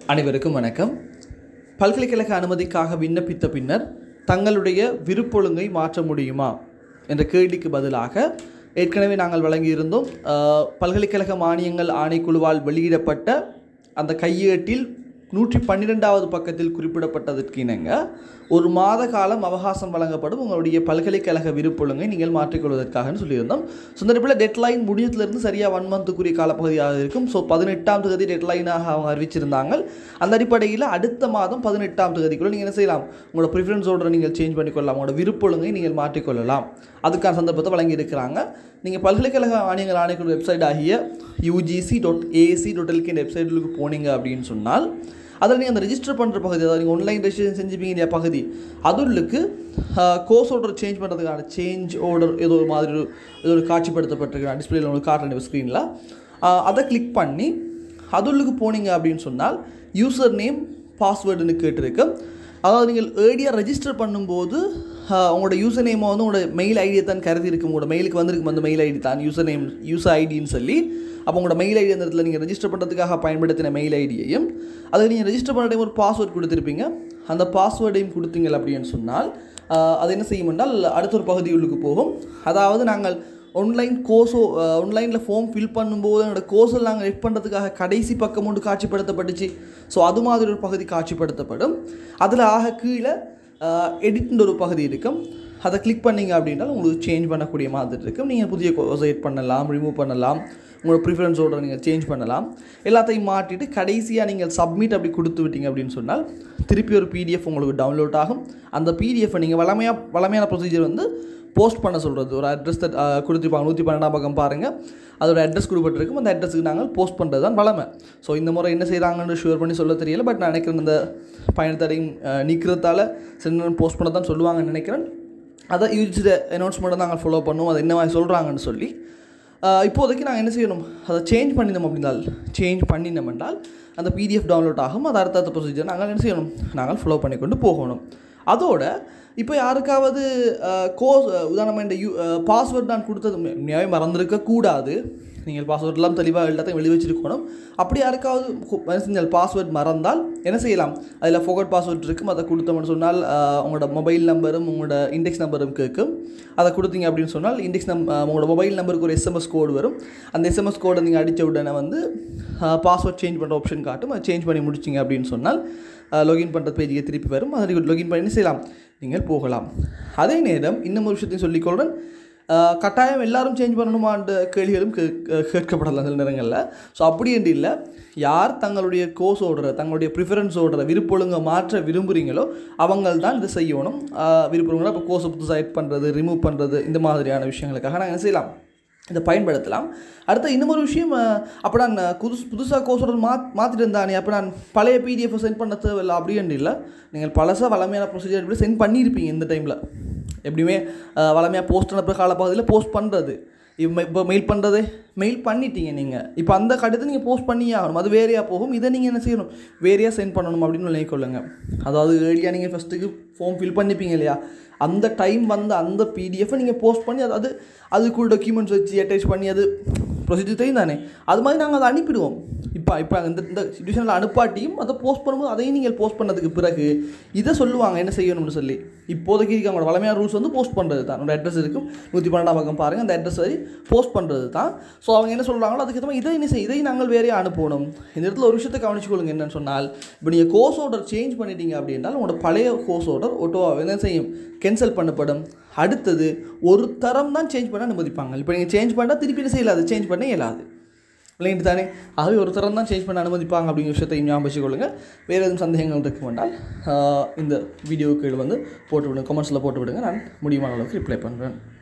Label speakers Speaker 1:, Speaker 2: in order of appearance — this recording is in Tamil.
Speaker 1: அனைவருக்கும் வணக்கம் பல்கலைக்கழக அனுமதிக்காக விண்ணப்பித்த பின்னர் தங்களுடைய விருப்பொழுங்கை மாற்ற முடியுமா என்ற கேள்விக்கு பதிலாக ஏற்கனவே நாங்கள் வழங்கியிருந்தோம் அஹ், பல்கலைக்கழக மானியங்கள் ஆணைக்குழுவால் வெளியிடப்பட்ட அந்த கையேட்டில் நூற்றி பன்னிரெண்டாவது பக்கத்தில் குறிப்பிடப்பட்டதற்கு இணங்க ஒரு மாத காலம் அவகாசம் வழங்கப்படும் உங்களுடைய பல்கலைக்கழக விருப்பொழுங்கை நீங்கள் மாற்றிக்கொள்வதற்காக சொல்லியிருந்தோம் ஸோ இந்த இடத்துல டெட்லைன் முடிஞ்சதுலேருந்து சரியாக ஒன் மந்த்துக்குரிய காலப்பகுதியாக இருக்கும் ஸோ பதினெட்டாம் தேதி டெட்லைனாக அவங்க அறிவிச்சிருந்தாங்க அந்த அடிப்படையில் அடுத்த மாதம் பதினெட்டாம் தேதிக்குள்ள நீங்கள் என்ன செய்யலாம் உங்களோட ப்ரிஃபரன்ஸ் ஆர்டரை நீங்கள் சேஞ்ச் பண்ணிக்கொள்ளலாம் உங்களோட விருப்பொழுங்கை நீங்கள் மாற்றிக்கொள்ளலாம் அதுக்கான சந்தர்ப்பத்தை வழங்கியிருக்கிறாங்க நீங்கள் பல்கலைக்கழக ஆணையங்கள் ஆணைக்குழு வெப்சைட் ஆகிய UGC dot AC dot LK வெப்சைட்டுக்கு போனீங்க அப்படின்னு சொன்னால் அதில் நீங்கள் அந்த ரெஜிஸ்டர் பண்ணுற பகுதி அதாவது நீங்கள் ஆன்லைன் ரெஜிஸ்ட்ரேஷன் செஞ்சுப்பீங்க இல்லையா பகுதி அதுக்கு கோர்ஸ் ஆர்டர் சேஞ்ச் பண்ணுறதுக்கான சேஞ்ச் ஆர்டர் ஏதோ ஒரு மாதிரி ஒரு ஏதோ ஒரு காட்சிப்படுத்தப்பட்டிருக்கிற டிஸ்பிளேல உங்களுக்கு காட்டுறேன் ஸ்க்ரீனில் அதை கிளிக் பண்ணி அதுள்ளுக்கு போனீங்க அப்படின்னு சொன்னால் யூசர் நேம் பாஸ்வேர்டுன்னு கேட்டிருக்கு அதாவது நீங்கள் ஏடியாக ரெஜிஸ்டர் பண்ணும்போது ஆஹ், உங்களோட யூசர் நேமை வந்து உங்களோட மெயில் ஐடியை தான் கருதி இருக்கும் உங்களோட மெயிலுக்கு வந்திருக்கும் அந்த மெயில் ஐடி தான் யூசர் நேம் யூசர் ஐடின்னு சொல்லி அப்போ உங்களோட மெயில் ஐடி அந்த இடத்துல நீங்கள் ரெஜிஸ்டர் பண்ணுறதுக்காக பயன்படுத்தின மெயில் ஐடியையும் அதுக்கு நீங்கள் ரெஜிஸ்டர் பண்ணுற டைம் ஒரு பாஸ்வேர்ட் கொடுத்துருப்பீங்க அந்த பாஸ்வேர்டையும் கொடுத்தீங்க அப்படின்னு சொன்னால் ஆஹ், அது என்ன செய்யும் என்றால் அடுத்த ஒரு பகுதிகளுக்கு போகும் அதாவது நாங்கள் ஆன்லைன் கோர்ஸோ ஆன்லைனில் ஃபார்ம் ஃபில் பண்ணும்போது என்னோடய கோர்ஸில் நாங்கள் எட் பண்ணுறதுக்காக கடைசி பக்கம் ஒன்று காட்சிப்படுத்தப்பட்டுச்சு ஸோ அது மாதிரி ஒரு பகுதி காட்சிப்படுத்தப்படும் அதில் ஆக கீழே எடிட்ன்ற ஒரு பகுதி இருக்கும் அதை கிளிக் பண்ணீங்க அப்படின்னா உங்களுக்கு சேஞ்ச் பண்ணக்கூடிய மாதிரி இருக்கும் நீங்கள் புதிய கோர்ஸை எட் பண்ணலாம் ரிமூவ் பண்ணலாம் உங்களோட ப்ரிஃபரன்ஸோட நீங்கள் சேஞ்ச் பண்ணலாம் எல்லாத்தையும் மாட்டிட்டு கடைசியாக நீங்கள் சப்மிட் அப்படி கொடுத்து விட்டீங்க அப்படின்னு சொன்னால் திருப்பி ஒரு பிடிஎஃப் உங்களுக்கு டவுன்லோட் ஆகும் அந்த பிடிஎஃப்பை நீங்கள் வளமையாக வளமையான ப்ரொசீஜர் வந்து போஸ்ட் பண்ண சொல்கிறது ஒரு அட்ரஸ் கொடுத்துருப்பாங்க நூற்றி பன்னெண்டாம் பக்கம் பாருங்கள் அதோட அட்ரஸ் கொடுப்பட்டிருக்கும் அந்த அட்ரஸுக்கு நாங்கள் போஸ்ட் பண்ணுறது தான் வளமை ஸோ இந்த முறை என்ன செய்கிறாங்கன்னு ஷுவர் பண்ணி சொல்ல தெரியல பட் நான் நினைக்கிறேன் இந்த பயணத்தடையும் நீக்கிறதால சின்ன போஸ்ட் பண்ண தான் சொல்லுவாங்கன்னு நினைக்கிறேன் அதை யூஜித அனௌன்ஸ்மெண்ட்டை நாங்கள் ஃபாலோ பண்ணுவோம் அதை என்ன மாதிரி சொல்கிறாங்கன்னு சொல்லி ஆஹ் இப்போதைக்கு நாங்கள் என்ன செய்யணும் அதை சேஞ்ச் பண்ணினோம் அப்படின்னால் சேஞ்ச் பண்ணினோம் என்றால் அந்த பிடிஎஃப் டவுன்லோட் ஆகும் அது அடுத்தடுத்த ப்ரொசீஜர் நாங்கள் என்ன செய்யணும் நாங்கள் ஃபாலோ பண்ணி கொண்டு போகணும் அதோட இப்போ யாருக்காவது கோர்ஸ் உதாரணமாக இந்த யூ பாஸ்வேர்ட் நான் கொடுத்தது உண்மையாகவே மறந்துருக்க கூடாது நீங்கள் பாஸ்வேர்ட்லாம் தெளிவாக எல்லாத்தையும் வெளியே வச்சிருக்கணும் அப்படி யாருக்காவது கு- என்ன செஞ்சால் பாஸ்வேர்ட் மறந்தால் என்ன செய்யலாம் அதில் ஃபோகட் பாஸ்வேர்ட் இருக்கும் அதை கொடுத்தோம்னு சொன்னால் ஆஹ், உங்களோட மொபைல் நம்பரும் உங்களோட இண்டெக்ஸ் நம்பரும் கேட்கும் அதை கொடுத்தீங்க அப்படின்னு சொன்னால் இண்டெக்ஸ் நம் ஆஹ், உங்களோட மொபைல் நம்பருக்கு ஒரு எஸ்எம்எஸ் கோடு வரும் அந்த எஸ்எம்எஸ் கோடை நீங்கள் அடித்த உடனே வந்து பாஸ்வேர்ட் சேஞ்ச் பண்ணுற ஆப்ஷன் காட்டும் அதை சேஞ்ச் பண்ணி முடிச்சிங்க அப்படின்னு சொன்னால் லாகின் பண்ணுற பேஜுக்கு திருப்பி வரும் அதை லாகின் பண்ணி என்ன செய்யலாம் நீங்கள் போகலாம் அதே நேரம் இன்னும் ஒரு விஷயத்தையும் சொல்லிக்கொள்கிறேன் ஆஹ் கட்டாயம் எல்லாரும் சேஞ்ச் பண்ணணுமான்ற கேள்விகளும் கே- கே- கேட்கப்படலாம் சில நேரங்களில் ஸோ அப்படி என்று இல்லை யார் தங்களுடைய கோர்ஸ் ஓடுற தங்களுடைய ப்ரிஃபரன்ஸ் ஓடுற விருப்பொழுங்க மாற்ற விரும்புகிறீங்களோ அவங்கள் தான் இதை செய்யணும் ஆஹ் விருப்பொழுங்க இப்போ கோர்ஸை புதுசாக எட் பண்ணுறது ரிமூவ் பண்ணுறது இந்த மாதிரியான விஷயங்களுக்காக நாங்கள் என்ன செய்யலாம் இதை பயன்படுத்தலாம் அடுத்து இன்னும் ஒரு விஷயம் அஹ், அப்போ நான் புதுசு புதுசாக கோர்ஸோட மா மாற்றிட்டு இருந்தானே அப்போ நான் பழைய பிடிஎஃப் சென்ட் பண்ண தேவையில்லை அப்படின்னு இல்லை நீங்கள் பழசாக வளமையான ப்ரொசீஜர் எப்படி சென்ட் பண்ணியிருப்பீங்க இந்த டைமில் எப்படியுமே அஹ், வளமையாக போஸ்ட் அனுப்புகிற காலப்பகுதியில் போஸ்ட் பண்ணுறது இப்போ மெயில் பண்ணுறது மெயில் பண்ணிட்டீங்க நீங்கள் இப்போ அந்த கடிதத்தை நீங்கள் போஸ்ட் பண்ணியே ஆகணும் அது வேறையாக போகும் இதை நீங்கள் என்ன செய்யணும் வேறையாக சென்ட் பண்ணணும் அப்படின்னு நினைக்கொள்ளுங்க அதாவது ஏர்லியாக நீங்கள் ஃபஸ்ட்டுக்கு ஃபார்ம் ஃபில் பண்ணிப்பீங்க இல்லையா அந்த டைம் வந்து அந்த பிடிஎஃப்பை நீங்கள் போஸ்ட் பண்ணி அது அது அதுக்குள்ள டாக்குமெண்ட்ஸ் வச்சு அட்டாச் பண்ணி அது ப்ரொசீஜர் தெரியும் தானே அது மாதிரி நாங்கள் அதை அனுப்பிடுவோம் இப்போ இப்போ இந்த இந்த சுச்சுவேஷனில் அனுப்பாட்டியும் அதை போஸ்ட் பண்ணும்போது அதையும் நீங்கள் போஸ்ட் பண்ணதுக்கு பிறகு இதை சொல்லுவாங்க என்ன செய்யணும்னு சொல்லி இப்போதைக்கு இருக்க அவங்களோட வளமையான ரூல்ஸ் வந்து போஸ்ட் பண்ணுறது தான் உங்களோட அட்ரஸ் இருக்கும் நூற்றி பன்னெண்டாம் பக்கம் பாருங்கள் அந்த அட்ரஸ் வரை போஸ்ட் பண்ணுறது தான் ஸோ அவங்க என்ன சொல்கிறாங்களோ அதுக்கு மாதிரி இதை என்ன செய்ய இதை நாங்கள் வேறையாக அனுப்பணும் இந்த இடத்துல ஒரு விஷயத்தை கவனிச்சுக்கொள்ளுங்க என்னன்னு சொன்னால் இப்போ நீங்கள் கோர்ஸ் ஆர்டர் சேஞ்ச் பண்ணிட்டீங்க அப்படின்னால் உங்களோட பழைய கோர்ஸ் ஆர்டர் ஒட்டோவாக என்ன செய்யும் கேன்சல் பண்ணப்படும் அடுத்தது ஒரு தரம் தான் சேஞ்ச் பண்ண அனுமதிப்பாங்க இப்போ நீங்கள் சேஞ்ச் பண்ணால் திருப்பி என்ன செய்யலாது சேஞ்ச் பண்ண இயலாது இல்லைன்ட்டு தானே ஆகவே ஒரு தரம் தான் சேஞ்ச் பண்ண அனுமதிப்பாங்க அப்படிங்கிற விஷயத்தை ஞாபகம் வச்சுக்கொள்ளுங்க வேறு எதுவும் சந்தேகங்கள் இருக்கு வேண்டால் ஆஹ் இந்த வீடியோவுக்கு வந்து போட்டு விடுங்க கமெண்ட்ஸில் போட்டு விடுங்க நான் முடியுமான அளவுக்கு ரிப்ளை பண்ணுறேன்